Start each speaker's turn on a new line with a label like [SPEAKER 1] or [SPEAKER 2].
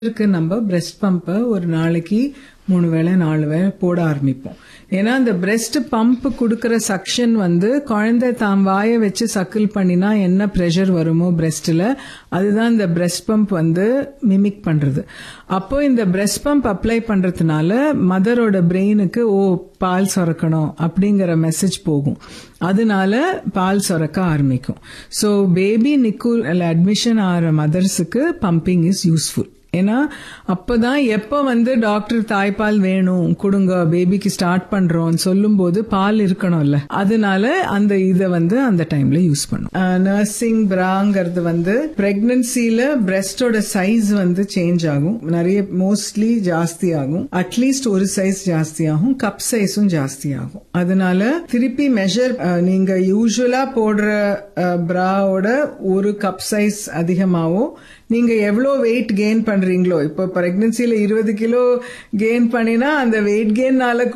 [SPEAKER 1] இருக்கு நம்ம பிரெஸ்ட் பம்பை ஒரு நாளைக்கு மூணு வேளை நாலு வேளை போட ஆரம்பிப்போம் ஏன்னா அந்த பிரெஸ்ட் பம்ப் கொடுக்கற சக்ஷன் வந்து குழந்தை தாம் வாயை வச்சு சக்கிள் பண்ணினா என்ன ப்ரெஷர் வருமோ பிரெஸ்ட்ல அதுதான் இந்த பிரெஸ்ட் பம்ப் வந்து மிமிக் பண்றது அப்போ இந்த பிரெஸ்ட் பம்ப் அப்ளை பண்றதுனால மதரோட பிரெயினுக்கு ஓ பால் சுரக்கணும் அப்படிங்கிற மெசேஜ் போகும் அதனால பால் சுரக்க ஆரம்பிக்கும் ஸோ பேபி நிக்கூல் அட்மிஷன் ஆகிற மதர்ஸுக்கு பம்பிங் இஸ் யூஸ்ஃபுல் ஏன்னா அப்பதான் எப்ப வந்து டாக்டர் தாய்ப்பால் வேணும் கொடுங்க பேபிக்கு ஸ்டார்ட் பண்றோம் சொல்லும்போது பால் இருக்கணும்ல அதனால அந்த இதை வந்து அந்த டைம்ல யூஸ் பண்ணும் நர்சிங் பிராங்கிறது வந்து பிரெக்னன்சில பிரெஸ்டோட சைஸ் வந்து சேஞ்ச் ஆகும் நிறைய மோஸ்ட்லி ஜாஸ்தி ஆகும் அட்லீஸ்ட் ஒரு சைஸ் ஜாஸ்தி ஆகும் கப் சைஸும் ஜாஸ்தி ஆகும் அதனால திருப்பி மெஷர் நீங்க யூஸ்வலா போடுற பிராவோட ஒரு கப் சைஸ் அதிகமாவோ நீங்க எவ்வளோ வெயிட் கெயின் பண்றீங்களோ இப்போ பிரெக்னன்சில இருபது கிலோ கெயின் பண்ணினா அந்த வெயிட் கெயின்னால